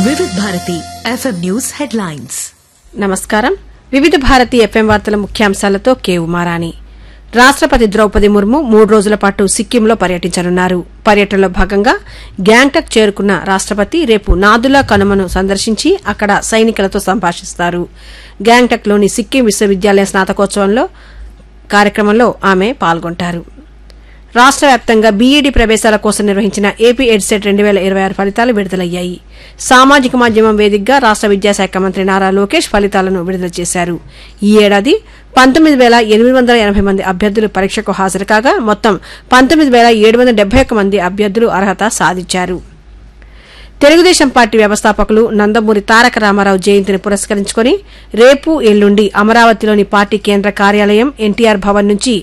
వివిధ Bharati FM news headlines నమస్కారం వివిధ భారతి ఎఫ్ఎం వార్తల ముఖ్యాంశాలతో కే ఉమారాణి రాష్టపతి ద్రౌపది ముర్ము మూడు రోజుల పాటు సిక్కింలో పర్యటించనున్నారు పర్యటనలో భాగంగా గ్యాంగ్టక్ చేరుకున్న రాష్టపతి రేపు నాదులా కనుమను సందర్శించి అక్కడ సైనికులతో సంభాషిస్తారు గ్యాంగ్టక్లోని సిక్కిం విశ్వవిద్యాలయ స్నాతకోత్సవంలో కార్యక్రమంలో ఆమె పాల్గొంటారు రాష్ట వ్యాప్తంగా బీఈడీ ప్రవేశాల కోసం నిర్వహించిన ఏపీ ఎడ్సెట్ రెండు వేల ఇరవై ఆరు ఫలితాలు విడుదలయ్యాయి సామాజిక మాధ్యమం వేదికగా రాష్ట విద్యాశాఖ మంత్రి నారా లోకేష్ ఫలితాలను విడుదల చేశారు ఈ ఏడాది పంతొమ్మిది వేల ఎనిమిది వందల ఎనభై మంది అభ్యర్థులు పరీక్షకు హాజరు కాగా మొత్తం పంతొమ్మిది వేల ఏడు వందల డెబ్బై ఒక్క మంది అభ్యర్థులు అర్హత సాధించారు తెలుగుదేశం పార్టీ వ్యవస్థాపకులు నందమూరి తారక రామారావు జయంతిని పురస్కరించుకుని రేపు ఎల్లుండి అమరావతిలోని పార్టీ కేంద్ర కార్యాలయం ఎన్టీఆర్ భవన్ నుంచి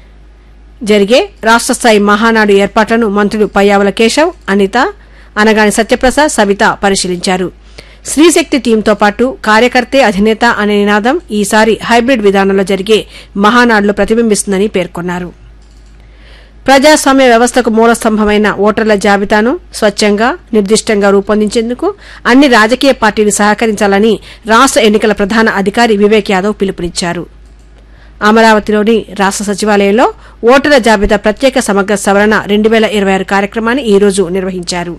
జరిగే రాష్ట స్థాయి మహానాడు ఏర్పాట్లను మంత్రులు పయ్యావుల కేశవ్ అనిత అనగాని సత్యప్రసాద్ సవిత పరిశీలించారు స్త్రీశక్తి టీంతో పాటు కార్యకర్తే అధినేత అనే నినాదం ఈసారి హైబ్రిడ్ విధానంలో జరిగే మహానాడులో ప్రతిబింబిస్తుందని పేర్కొన్నారు ప్రజాస్వామ్య వ్యవస్థకు మూలస్తంభమైన ఓటర్ల జాబితాను స్వచ్ఛంగా నిర్దిష్టంగా రూపొందించేందుకు అన్ని రాజకీయ పార్టీలు సహకరించాలని రాష్ట ఎన్నికల ప్రధాన అధికారి వివేక్ యాదవ్ పిలుపునిచ్చారు అమరావతిలోని రాష్ట సచివాలయంలో ఓటర్ల జాబితా ప్రత్యేక సమగ్ర సవరణ రెండు వేల ఇరవై ఆరు కార్యక్రమాన్ని ఈ రోజు నిర్వహించారు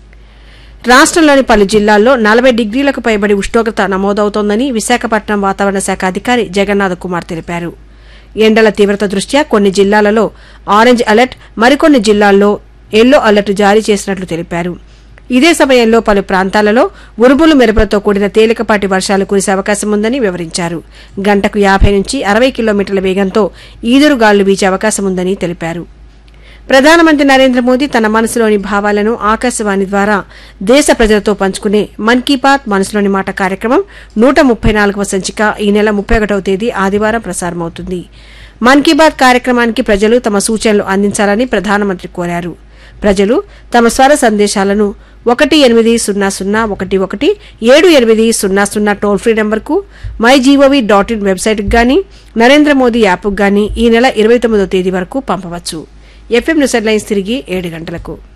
రాష్టంలోని పలు జిల్లాల్లో నలభై డిగ్రీలకు పైబడి ఉష్ణోగ్రత నమోదవుతోందని విశాఖపట్నం వాతావరణ శాఖ అధికారి జగన్నాథ్ కుమార్ తెలిపారు ఎండల తీవ్రత దృష్ట్యా కొన్ని జిల్లాలలో ఆరెంజ్ అలర్ట్ మరికొన్ని జిల్లాల్లో ఎల్లో అలర్ట్ జారీ చేసినట్లు తెలిపారు ఇదే సమయంలో పలు ప్రాంతాలలో ఉరుములు మెరుపులతో కూడిన తేలికపాటి వర్షాలు కురిసే అవకాశం ఉందని వివరించారు గంటకు యాభై నుంచి అరవై కిలోమీటర్ల వేగంతో ఈదురుగాళ్లు వీచే అవకాశం ఉందని తెలిపారు ప్రధానమంత్రి నరేంద్ర మోదీ తన మనసులోని భావాలను ఆకాశవాణి ద్వారా దేశ ప్రజలతో పంచుకునే మన్ కీ బాత్ మనసులోని మాట కార్యక్రమం నూట ముప్పై నాలుగవ సంచిక ఈ నెల ముప్పై ఒకటవ తేదీ ఆదివారం ప్రసారమవుతుంది మన్ కీ బాత్ కార్యక్రమానికి ప్రజలు తమ సూచనలు అందించాలని ప్రధానమంత్రి కోరారు ప్రజలు తమ స్వర సందేశాలను ఒకటి ఎనిమిది సున్నా సున్నా ఒకటి ఒకటి ఏడు ఎనిమిది సున్నా సున్నా టోల్ ఫ్రీ నంబర్కు మై జీఓవీ డాట్ ఇన్ వెబ్సైట్కు గాని నరేంద్ర మోదీ యాప్కు గాని ఈ నెల ఇరవై తొమ్మిదో తేదీ వరకు పంపవచ్చు ఎఫ్ఎం న్యూస్ హెడ్లైన్స్ తిరిగి ఏడు గంటలకు